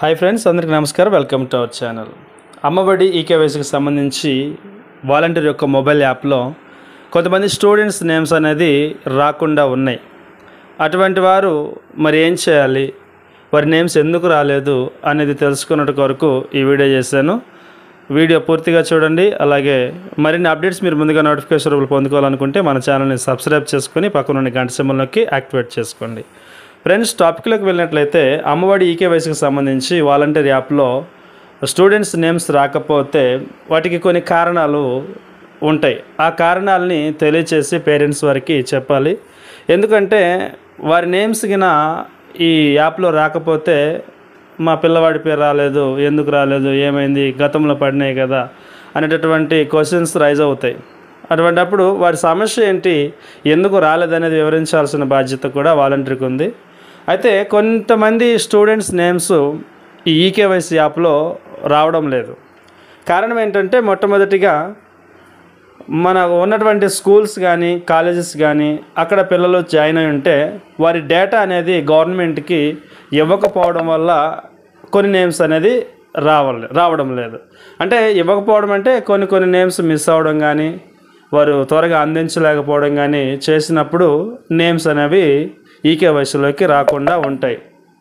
hi friends అందరికీ నమస్కారం welcome to our channel Ammavodi ఈకేవైసీకి సంబంధించి వాలంటీర్ యొక్క మొబైల్ యాప్లో కొంతమంది స్టూడెంట్స్ నేమ్స్ అనేది రాకుండా ఉన్నాయి అటువంటి వారు మరి ఏం చేయాలి వారి నేమ్స్ ఎందుకు రాలేదు అనేది తెలుసుకున్నట్టు కొరకు ఈ వీడియో చేశాను వీడియో పూర్తిగా చూడండి అలాగే మరిన్ని అప్డేట్స్ మీరు ముందుగా నోటిఫికేషన్ రూపంలో పొందుకోవాలనుకుంటే మన ఛానల్ని సబ్స్క్రైబ్ చేసుకొని పక్కనున్న గంట సింబల్ నొక్కి యాక్టివేట్ చేసుకోండి ఫ్రెండ్స్ టాపిక్లోకి వెళ్ళినట్లయితే అమ్మఒడి ఈకేవైసీకి సంబంధించి వాలంటీర్ యాప్లో స్టూడెంట్స్ నేమ్స్ రాకపోతే వాటికి కొన్ని కారణాలు ఉంటాయి ఆ కారణాలని తెలియచేసి పేరెంట్స్ వారికి చెప్పాలి ఎందుకంటే వారి నేమ్స్ గిన ఈ యాప్లో రాకపోతే మా పిల్లవాడి పేరు రాలేదు ఎందుకు రాలేదు ఏమైంది గతంలో పడినాయి కదా అనేటటువంటి క్వశ్చన్స్ రైజ్ అవుతాయి అటువంటప్పుడు వారి సమస్య ఏంటి ఎందుకు రాలేదనేది వివరించాల్సిన బాధ్యత కూడా వాలంటీర్కి ఉంది అయితే కొంతమంది స్టూడెంట్స్ నేమ్స్ ఈ ఈకేవైసీ యాప్లో రావడం లేదు కారణం ఏంటంటే మొట్టమొదటిగా మన ఉన్నటువంటి స్కూల్స్ కానీ కాలేజెస్ కానీ అక్కడ పిల్లలు జాయిన్ అయి ఉంటే వారి డేటా అనేది గవర్నమెంట్కి ఇవ్వకపోవడం వల్ల కొన్ని నేమ్స్ అనేది రావాలి రావడం లేదు అంటే ఇవ్వకపోవడం అంటే కొన్ని కొన్ని నేమ్స్ మిస్ అవ్వడం కానీ వారు త్వరగా అందించలేకపోవడం కానీ చేసినప్పుడు నేమ్స్ అనేవి ఈకేవైసీలోకి రాకుండా ఉంటాయి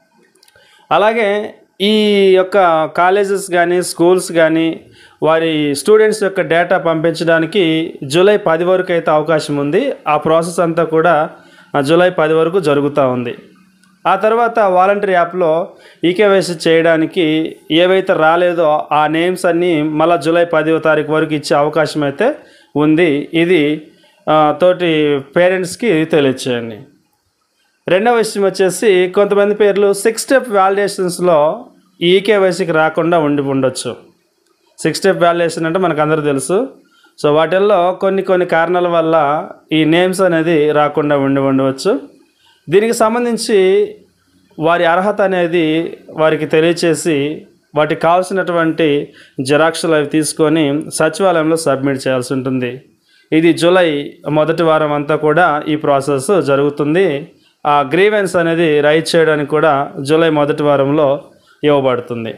అలాగే ఈ యొక్క కాలేజెస్ కానీ స్కూల్స్ కానీ వారి స్టూడెంట్స్ యొక్క డేటా పంపించడానికి జూలై పది వరకు అయితే అవకాశం ఉంది ఆ ప్రాసెస్ అంతా కూడా ఆ జూలై పది వరకు జరుగుతూ ఉంది ఆ తర్వాత వాలంటీర్ యాప్లో ఈకేవైసీ చేయడానికి ఏవైతే రాలేదో ఆ నేమ్స్ అన్నీ మళ్ళీ జూలై పదివ తారీఖు వరకు ఇచ్చే అవకాశం అయితే ఉంది ఇది ఆ, తోటి పేరెంట్స్కి తెలియచేయండి రెండవ విషయం వచ్చేసి కొంతమంది పేర్లు సిక్స్ స్టెప్ వ్యాలిడేషన్స్లో ఈకేవైసీకి రాకుండా ఉండి ఉండొచ్చు సిక్స్ స్టెప్ వ్యాలిడేషన్ అంటే మనకు అందరూ తెలుసు సో వాటిల్లో కొన్ని కొన్ని కారణాల వల్ల ఈ నేమ్స్ అనేది రాకుండా ఉండి ఉండవచ్చు దీనికి సంబంధించి వారి అర్హత అనేది వారికి తెలియచేసి వాటికి కావాల్సినటువంటి జిరాక్స్లు అవి తీసుకొని సచివాలయంలో సబ్మిట్ చేయాల్సి ఉంటుంది ఇది జూలై మొదటి వారం అంతా కూడా ఈ ప్రాసెస్ జరుగుతుంది ఆ గ్రీవెన్స్ అనేది రైట్ చేయడానికి కూడా జూలై మొదటి వారంలో ఇవ్వబడుతుంది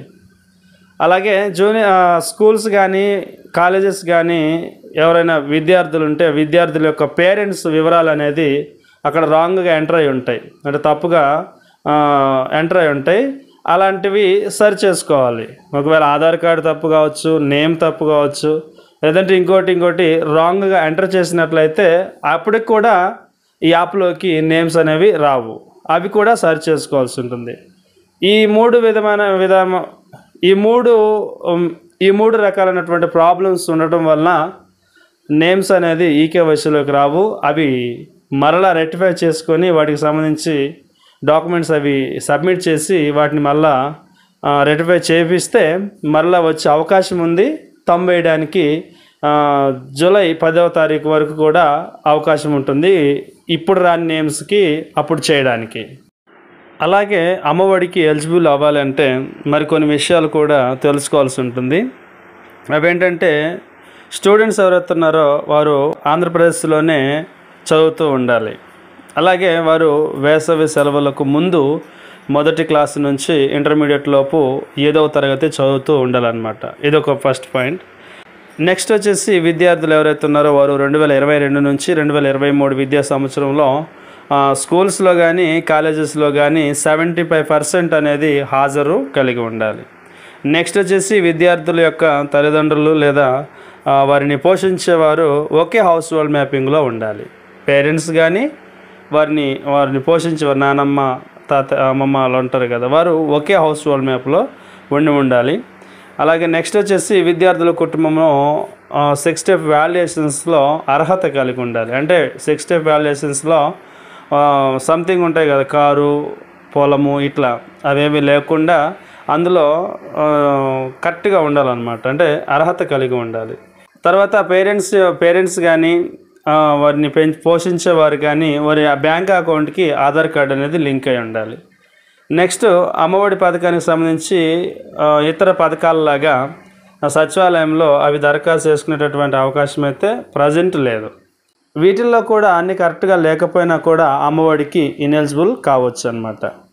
అలాగే జూనియర్ స్కూల్స్ కానీ కాలేజెస్ కానీ ఎవరైనా విద్యార్థులు ఉంటే విద్యార్థుల యొక్క పేరెంట్స్ వివరాలు అనేది అక్కడ రాంగ్గా ఎంటర్ అయి ఉంటాయి అంటే తప్పుగా ఎంటర్ అయి ఉంటాయి అలాంటివి సరి చేసుకోవాలి ఒకవేళ ఆధార్ కార్డు తప్పు కావచ్చు నేమ్ తప్పు కావచ్చు లేదంటే ఇంకోటి ఇంకోటి రాంగ్గా ఎంటర్ చేసినట్లయితే అప్పటికి కూడా ఈ యాప్లోకి నేమ్స్ అనేవి రావు అవి కూడా సరి చేసుకోవాల్సి ఉంటుంది ఈ మూడు విధమైన విధాన ఈ మూడు ఉమ్, ఈ మూడు రకాలైనటువంటి ప్రాబ్లమ్స్ ఉండటం వలన నేమ్స్ అనేది ఈకేవైసీలోకి రావు అవి మరలా రెక్టిఫై చేసుకొని వాటికి సంబంధించి డాక్యుమెంట్స్ అవి సబ్మిట్ చేసి వాటిని మళ్ళా రెక్టిఫై చేపిస్తే మరలా వచ్చే అవకాశం ఉంది తంబు వేయడానికి ఆ, జూలై పదవ తారీఖు వరకు కూడా అవకాశం ఉంటుంది ఇప్పుడు రాని నేమ్స్కి అప్పుడు చేయడానికి అలాగే అమ్మఒడికి ఎలిజిబుల్ అవ్వాలంటే మరికొన్ని విషయాలు కూడా తెలుసుకోవాల్సి ఉంటుంది అవేంటంటే స్టూడెంట్స్ ఎవరైతే ఉన్నారో వారు ఆంధ్రప్రదేశ్లోనే చదువుతూ ఉండాలి అలాగే వారు వేసవి సెలవులకు ముందు మొదటి క్లాస్ నుంచి ఇంటర్మీడియట్ లోపు ఏదవ తరగతి చదువుతూ ఉండాలన్నమాట ఇది ఒక ఫస్ట్ పాయింట్ నెక్స్ట్ వచ్చేసి విద్యార్థులు ఎవరైతే ఉన్నారో వారు రెండు వేల ఇరవై రెండు నుంచి రెండు వేల ఇరవై మూడు విద్యా సంవత్సరంలో ఆ, స్కూల్స్లో కానీ కాలేజెస్లో కానీ సెవెంటీ ఫైవ్ పర్సెంట్ అనేది హాజరు కలిగి ఉండాలి నెక్స్ట్ వచ్చేసి విద్యార్థుల యొక్క తల్లిదండ్రులు లేదా ఆ, వారిని పోషించేవారు ఒకే హౌస్ హోల్డ్ మ్యాపింగ్లో ఉండాలి పేరెంట్స్ కానీ వారిని వారిని పోషించేవారు నానమ్మ తాత అమ్మమ్మ వాళ్ళు ఉంటారు కదా వారు ఒకే హౌస్ హోల్డ్ మ్యాప్లో ఉండి ఉండాలి అలాగే నెక్స్ట్ వచ్చేసి విద్యార్థుల కుటుంబంలో సిక్స్ స్టెప్ వాల్యుయేషన్స్లో అర్హత కలిగి ఉండాలి అంటే సిక్స్ స్టెప్ వాల్యుయేషన్స్లో సంథింగ్ ఉంటాయి కదా కారు పొలము ఇట్లా అవేమి లేకుండా అందులో కరెక్ట్గా ఉండాలన్నమాట అంటే అర్హత కలిగి ఉండాలి తర్వాత పేరెంట్స్ పేరెంట్స్ కానీ వారిని పెంచి పోషించేవారు కానీ వారి ఆ బ్యాంక్ అకౌంట్కి ఆధార్ కార్డు అనేది లింక్ అయి ఉండాలి నెక్స్ట్ అమ్మఒడి పథకానికి సంబంధించి ఆ, ఇతర పథకాలలాగా ఆ సచివాలయంలో అవి దరఖాస్తు చేసుకునేటటువంటి అవకాశం అయితే ప్రజెంట్ లేదు వీటిల్లో కూడా అన్ని కరెక్ట్గా లేకపోయినా కూడా అమ్మఒడికి ఇనెలిజిబుల్ కావచ్చు అనమాట